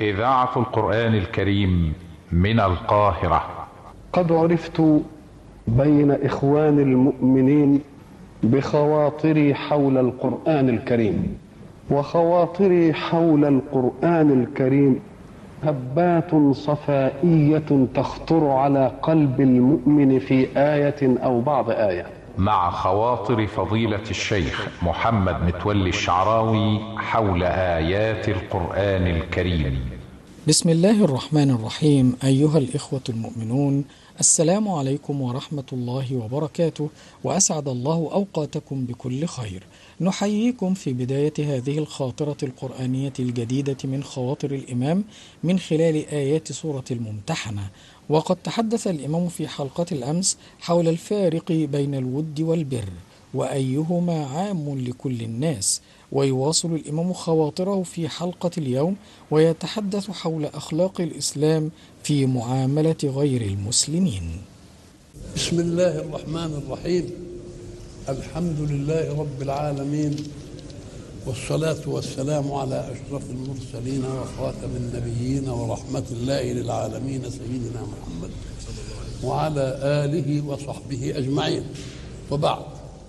إذاعة القرآن الكريم من القاهرة قد عرفت بين إخوان المؤمنين بخواطري حول القرآن الكريم وخواطري حول القرآن الكريم هبات صفائية تخطر على قلب المؤمن في آية أو بعض آية مع خواطر فضيلة الشيخ محمد متولي الشعراوي حول آيات القرآن الكريم بسم الله الرحمن الرحيم أيها الإخوة المؤمنون السلام عليكم ورحمة الله وبركاته وأسعد الله أوقاتكم بكل خير نحييكم في بداية هذه الخاطرة القرآنية الجديدة من خواطر الإمام من خلال آيات سورة الممتحنة وقد تحدث الإمام في حلقة الأمس حول الفارق بين الود والبر وأيهما عام لكل الناس ويواصل الإمام خواطره في حلقة اليوم ويتحدث حول أخلاق الإسلام في معاملة غير المسلمين بسم الله الرحمن الرحيم الحمد لله رب العالمين والصلاة والسلام على أشرف المرسلين وخاتم النبيين ورحمة الله للعالمين سيدنا محمد وعلى آله وصحبه أجمعين وبعد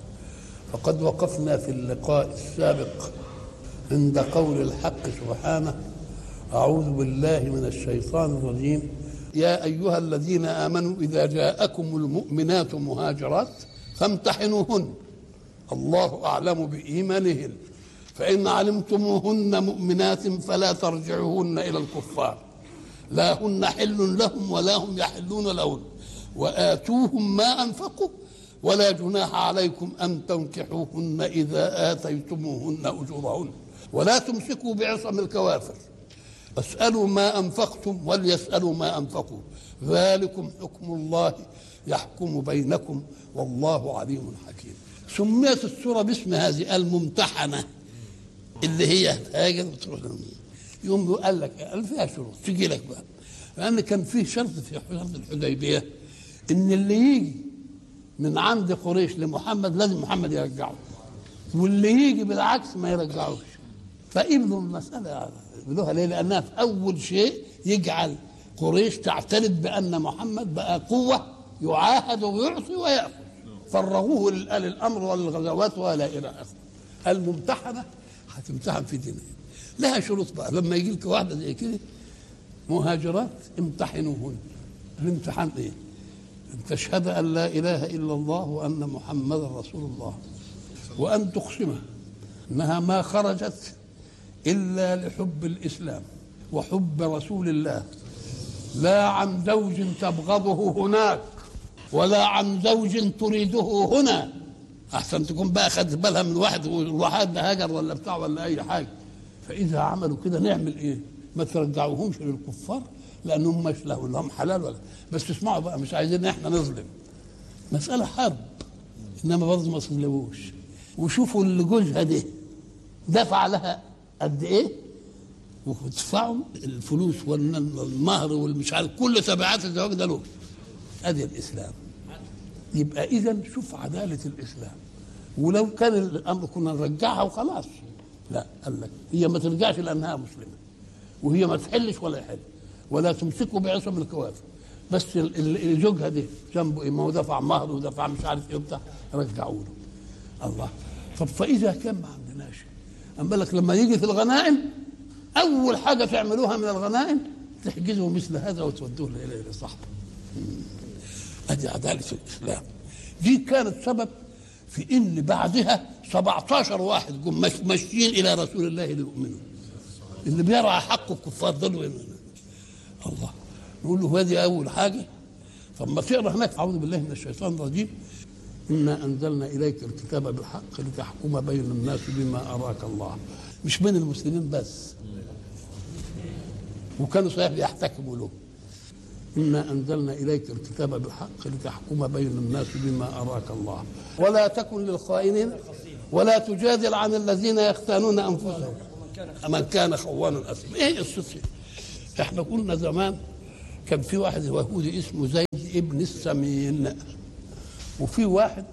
فقد وقفنا في اللقاء السابق عند قول الحق سبحانه أعوذ بالله من الشيطان الرجيم يا أيها الذين آمنوا إذا جاءكم المؤمنات مهاجرات فامتحنوهن الله أعلم بإيمانهن فإن علمتموهن مؤمنات فلا ترجعوهن إلى الكفار لا هن حل لهم ولا هم يحلون لهن وآتوهم ما أنفقوا ولا جناح عليكم أن تنكحوهن إذا آتيتموهن أجورهن ولا تمسكوا بعصم الكوافر اسألوا ما أنفقتم وليسألوا ما أنفقوا ذلكم حكم الله يحكم بينكم والله عليم حكيم سميت السورة باسم هذه الممتحنة اللي هي هاجر وتروح يوم قال لك قال فيها شروط تجي لك بقى لأن كان فيه شرط في شرط الحديبية إن اللي يجي من عند قريش لمحمد لازم محمد يرجعه واللي يجي بالعكس ما يرجعوش فقبلوا المسألة قبلوها ليه؟ لأنها في أول شيء يجعل قريش تعترض بأن محمد بقى قوة يعاهد ويعصي ويأخذ فرغوه للأمر والغزوات ولا إلى آخره الممتحنة هتمتحن في دينها لها شروط بقى لما يجي لك واحدة زي كده مهاجرات امتحنوهن الامتحان ايه؟ أن تشهد أن لا إله إلا الله وأن محمدا رسول الله وأن تقسم أنها ما خرجت إلا لحب الإسلام وحب رسول الله لا عن زوج تبغضه هناك ولا عن زوج تريده هنا أحسن تكون بقى خدت بالها من واحد والواحد ده هاجر ولا بتاع ولا أي حاجة فإذا عملوا كده نعمل إيه؟ ما ترجعوهمش للكفار لأنهم مش له لهم حلال ولا بس اسمعوا بقى مش عايزين احنا نظلم مسألة حرب إنما برضه ما تظلموش وشوفوا اللي جوزها دي دفع لها قد ايه وتدفعوا الفلوس والمهر والمش عارف كل تبعات الزواج ده له ادي الاسلام يبقى اذا شوف عداله الاسلام ولو كان الامر كنا نرجعها وخلاص لا قال لك هي ما ترجعش لانها مسلمه وهي ما تحلش ولا يحل ولا تمسكوا بعصم الكوافر بس اللي زوجها دي ذنبه ايه ما هو دفع مهر ودفع مش عارف ايه وبتاع رجعوا له الله طب فاذا كان ما عندناش اما لك لما يجي في الغنائم اول حاجه تعملوها من الغنائم تحجزوا مثل هذا وتودوه الى صاحبه ادي عداله الاسلام دي كانت سبب في ان بعدها 17 واحد جم ماشيين الى رسول الله ليؤمنوا اللي بيرعى حق الكفار دول الله نقول له هذه اول حاجه فما تقرا هناك اعوذ بالله من الشيطان الرجيم انا انزلنا اليك الكتاب بالحق لتحكم بين الناس بما اراك الله مش بين المسلمين بس وكانوا صحيح بيحتكموا له انا انزلنا اليك الكتاب بالحق لتحكم بين الناس بما اراك الله ولا تكن للخائنين ولا تجادل عن الذين يختانون انفسهم من كان خوانا اثما ايه الصدق احنا قلنا زمان كان في واحد يهودي اسمه زيد ابن السمين وفي واحد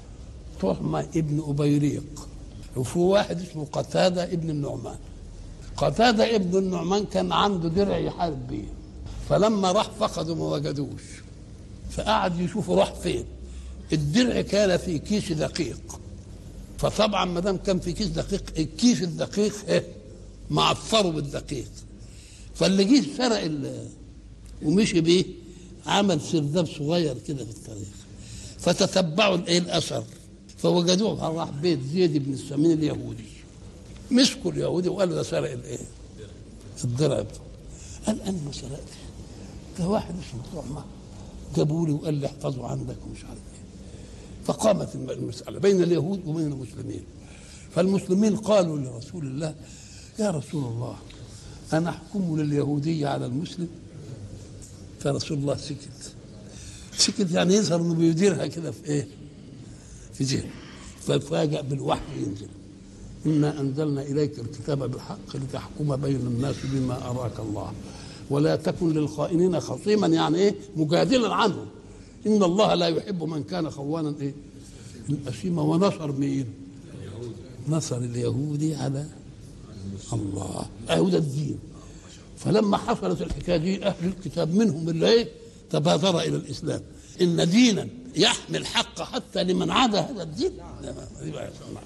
طهمة ابن أبيريق وفي واحد اسمه قتادة ابن النعمان قتادة ابن النعمان كان عنده درع يحارب بيه فلما راح فقده ما وجدوش فقعد يشوفه راح فين الدرع كان في كيس دقيق فطبعا ما دام كان في كيس دقيق الكيس الدقيق ايه معفره بالدقيق فاللي جه سرق ال- ومشي بيه عمل سرداب صغير كده في الطريق فتتبعوا الايه الاثر فوجدوه راح بيت زيد بن السمين اليهودي مسكوا اليهودي وقالوا ده سرق الايه الدرع بتاعه. قال انا ما سرقتش ده واحد اسمه طعمه جابوا لي وقال لي احفظه عندك ومش عارف ايه فقامت الم- المساله بين اليهود وبين المسلمين فالمسلمين قالوا لرسول الله يا رسول الله انا احكم لليهوديه على المسلم فرسول الله سكت سكت يعني يظهر انه بيديرها كده في ايه؟ في ذهنه ففاجأ بالوحي ينزل إنا أنزلنا إليك الكتاب بالحق لتحكم بين الناس بما أراك الله ولا تكن للخائنين خصيما يعني إيه مجادلا عنهم إن الله لا يحب من كان خوانا إيه أثيما ونصر مين نصر اليهودي على الله أهو ده الدين فلما حصلت الحكايه دي اهل الكتاب منهم اللي ايه تبادر الى الاسلام ان دينا يحمل حق حتى لمن عدا هذا الدين لا، ما- يبقى يسمع.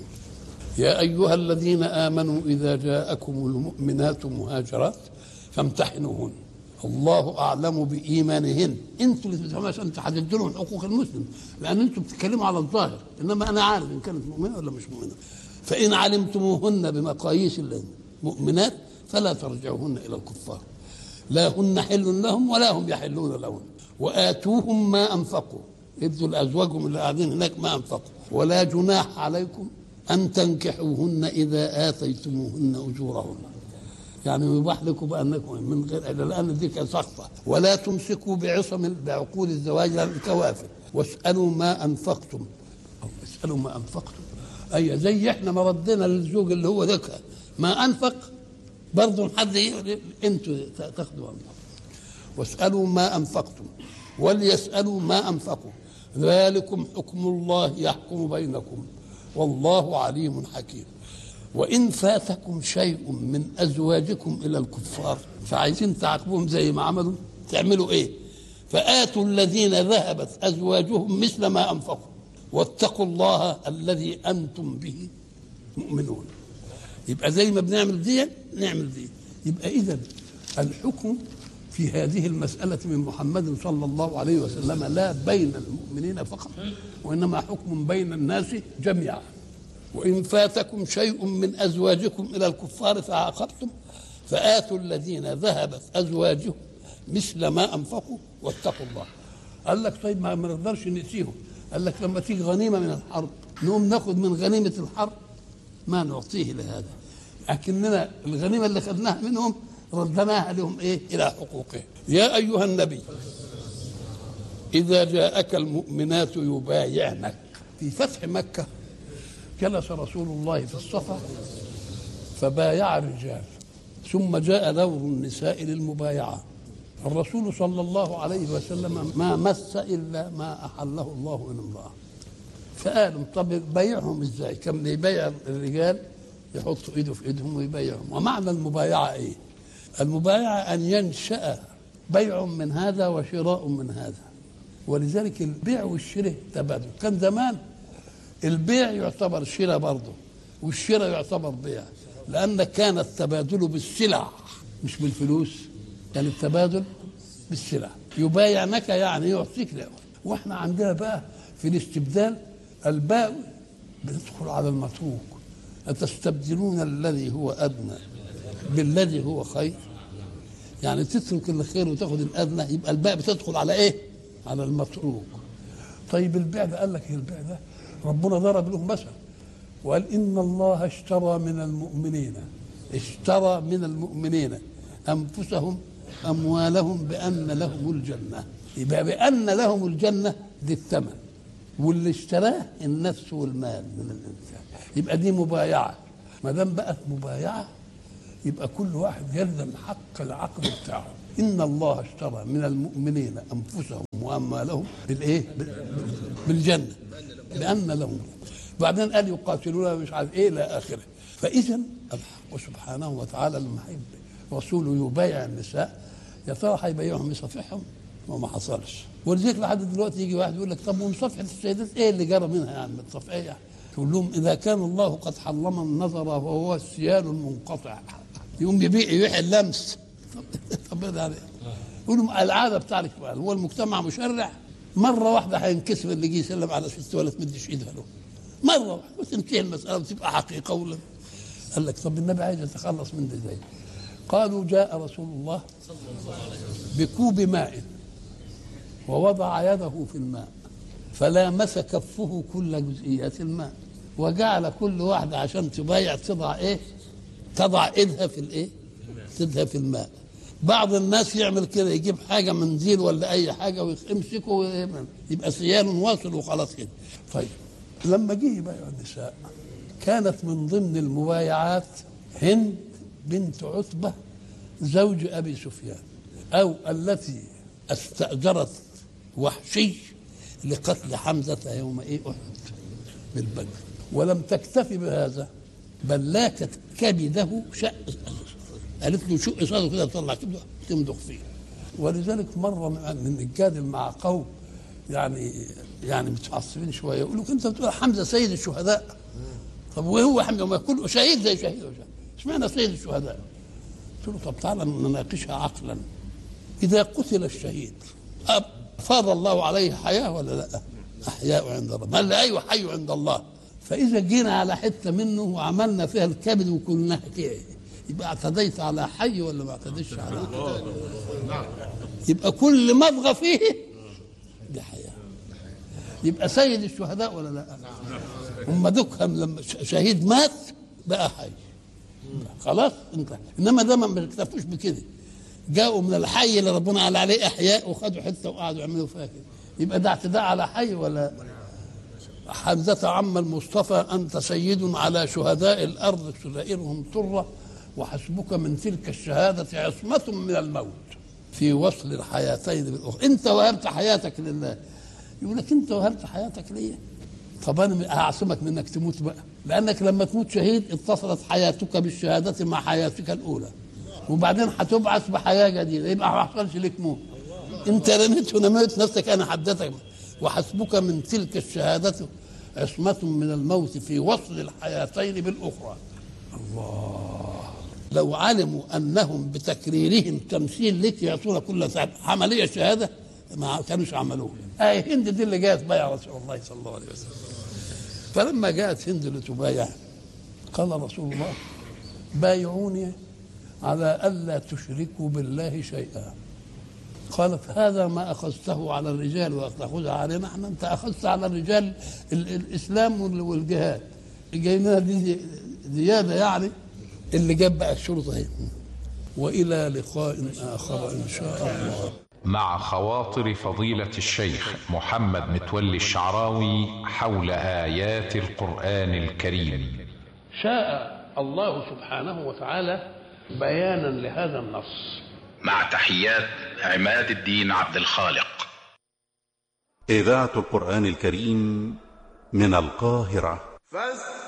يا ايها الذين امنوا اذا جاءكم المؤمنات مهاجرات فامتحنوهن الله اعلم بايمانهن انتوا اللي تفهموا عشان تحددوا لهم حقوق المسلم لان انتوا بتتكلموا على الظاهر انما انا عارف ان كانت مؤمنه ولا مش مؤمنه فان علمتموهن بمقاييس المؤمنات فلا ترجعوهن الى الكفار لا هن حل لهم ولا هم يحلون لهن واتوهم ما انفقوا ادوا لازواجهم اللي قاعدين هناك ما انفقوا ولا جناح عليكم ان تنكحوهن اذا اتيتموهن اجورهن يعني يباح لكم بانكم من غير لان دي كانت سخطه ولا تمسكوا بعصم بعقود الزواج للكوافر واسالوا ما انفقتم أو اسالوا ما انفقتم اي زي احنا ما ردنا للزوج اللي هو ذكى ما انفق برضه حد يقول انتوا تاخذوا انفق واسالوا ما انفقتم وليسالوا ما انفقوا ذلكم حكم الله يحكم بينكم والله عليم حكيم وإن فاتكم شيء من أزواجكم إلى الكفار فعايزين تعاقبوهم زي ما عملوا تعملوا إيه فآتوا الذين ذهبت أزواجهم مثل ما أنفقوا واتقوا الله الذي أنتم به مؤمنون يبقى زي ما بنعمل دي نعمل دي يبقى إذا الحكم في هذه المسألة من محمد صلى الله عليه وسلم لا بين المؤمنين فقط وإنما حكم بين الناس جميعا وإن فاتكم شيء من أزواجكم إلى الكفار فعاقبتم فآتوا الذين ذهبت أزواجهم مثل ما أنفقوا واتقوا الله قال لك طيب ما ما نقدرش نأتيهم قال لك لما تيجي غنيمة من الحرب نقوم ناخذ من غنيمة الحرب ما نعطيه لهذا لكننا الغنيمة اللي خدناها منهم ردناها لهم إيه إلى حقوقهم يا أيها النبي إذا جاءك المؤمنات يبايعنك في فتح مكة جلس رسول الله في الصفا فبايع الرجال ثم جاء دور النساء للمبايعة الرسول صلى الله عليه وسلم ما مس إلا ما أحله الله من امرأة فقالوا طب بايعهم ازاي كان يبايع الرجال يحطوا ايده في ايدهم ويبايعهم ومعنى المبايعة ايه المبايعة ان ينشأ بيع من هذا وشراء من هذا ولذلك البيع والشراء تبادل كان زمان البيع يعتبر شراء برضه والشراء يعتبر بيع لأن كان التبادل بالسلع مش بالفلوس يعني التبادل بالسلع يبايعنك يعني يعطيك له واحنا عندنا بقى في الاستبدال الباء بتدخل على المتروك أتستبدلون الذي هو أدنى بالذي هو خير يعني تترك الخير وتاخد الأدنى يبقى الباء بتدخل على إيه؟ على المتروك طيب البيع ده قال لك إيه البيع ده ربنا ضرب له مثل وقال إن الله اشترى من المؤمنين اشترى من المؤمنين أنفسهم أموالهم بأن لهم الجنة يبقى بأن لهم الجنة دي الثمن واللي اشتراه النفس والمال من الإنسان يبقى دي مبايعة ما دام بقت مبايعة يبقى كل واحد يلزم حق العقد بتاعه إن الله اشترى من المؤمنين أنفسهم وأموالهم بالإيه؟ بالجنة بأن لهم بعدين قال يقاتلون مش عارف إيه إلى آخره فإذا الحق سبحانه وتعالى لما يحب رسوله يبايع النساء يا ترى هيبايعهم يصافحهم وما حصلش ولذلك لحد دلوقتي يجي واحد يقول لك طب ومصافحة السيدات ايه اللي جرى منها يعني الصفحة يعني تقول لهم اذا كان الله قد حرم النظر وهو السيال المنقطع يقوم يبيع يبيع اللمس طب طب يعني يقولوا العاده بتاعتك بقى هو المجتمع مشرع مره واحده هينكسر اللي يجي يسلم على ست ولا تمدش ايدها له مره واحده وتنتهي المساله وتبقى حقيقه ولا قال لك طب النبي عايز يتخلص من ده ازاي؟ قالوا جاء رسول الله بكوب ماء ووضع يده في الماء فلامس كفه كل جزئيات الماء وجعل كل واحده عشان تبايع تضع ايه؟ تضع ايدها في الايه؟ تدها في الماء بعض الناس يعمل كده يجيب حاجه منديل ولا اي حاجه ويمسكه ويعمل. يبقى سيال واصل وخلاص كده طيب لما جه يبايع النساء كانت من ضمن المبايعات هند بنت عتبه زوج ابي سفيان او التي استاجرت وحشي لقتل حمزه يوم ايه احد بالبدر ولم تكتفي بهذا بل لاكت كبده شق قالت له شق صدره كده طلع كبده تمضغ فيه ولذلك مره من الجادل مع قوم يعني يعني متعصبين شويه يقول لك انت بتقول حمزه سيد الشهداء طب وهو حمزه ما كله شهيد زي شهيد اشمعنى سيد الشهداء؟ قلت له طب تعالى نناقشها عقلا اذا قتل الشهيد افاض الله عليه حياه ولا لا؟ احياء عند الله ما لا ايوه حي عند الله فاذا جينا على حته منه وعملنا فيها الكبد وكلناها كده يبقى اعتديت على حي ولا ما اعتديتش على يبقى كل مضغه فيه دي حياه يبقى سيد الشهداء ولا لا هم دكهم لما شهيد مات بقى حي خلاص انت انما ده ما اكتفوش بكده جاءوا من الحي اللي ربنا قال عليه احياء وخدوا حته وقعدوا يعملوا فيها كده يبقى ده اعتداء على حي ولا حمزة عم المصطفى أنت سيد على شهداء الأرض سرائرهم طرة وحسبك من تلك الشهادة عصمة من الموت في وصل الحياتين بالأخرى أنت وهبت حياتك لله يقول لك أنت وهبت حياتك ليه طب أنا هعصمك من أنك تموت بقى لأنك لما تموت شهيد اتصلت حياتك بالشهادة مع حياتك الأولى وبعدين هتبعث بحياة جديدة يبقى ما حصلش لك موت أنت رميت ونميت نفسك أنا حدتك وحسبك من تلك الشهادة عصمة من الموت في وصل الحياتين بالأخرى الله لو علموا أنهم بتكريرهم تمثيل لك يعطون كل ساعة عملية شهادة ما كانوش عملوها آه هند دي اللي جاءت بايع رسول الله صلى الله عليه وسلم فلما جاءت هند لتبايع قال رسول الله بايعوني على ألا تشركوا بالله شيئا قالت هذا ما اخذته على الرجال وتاخذها علينا احنا انت اخذت على الرجال ال الاسلام والجهاد جاينا دي زياده يعني اللي جاب بقى الشرطه اهي والى لقاء اخر ان شاء الله مع خواطر فضيلة الشيخ محمد متولي الشعراوي حول آيات القرآن الكريم شاء الله سبحانه وتعالى بيانا لهذا النص مع تحيات عماد الدين عبد الخالق إذاعة القرآن الكريم من القاهرة فاستمعوا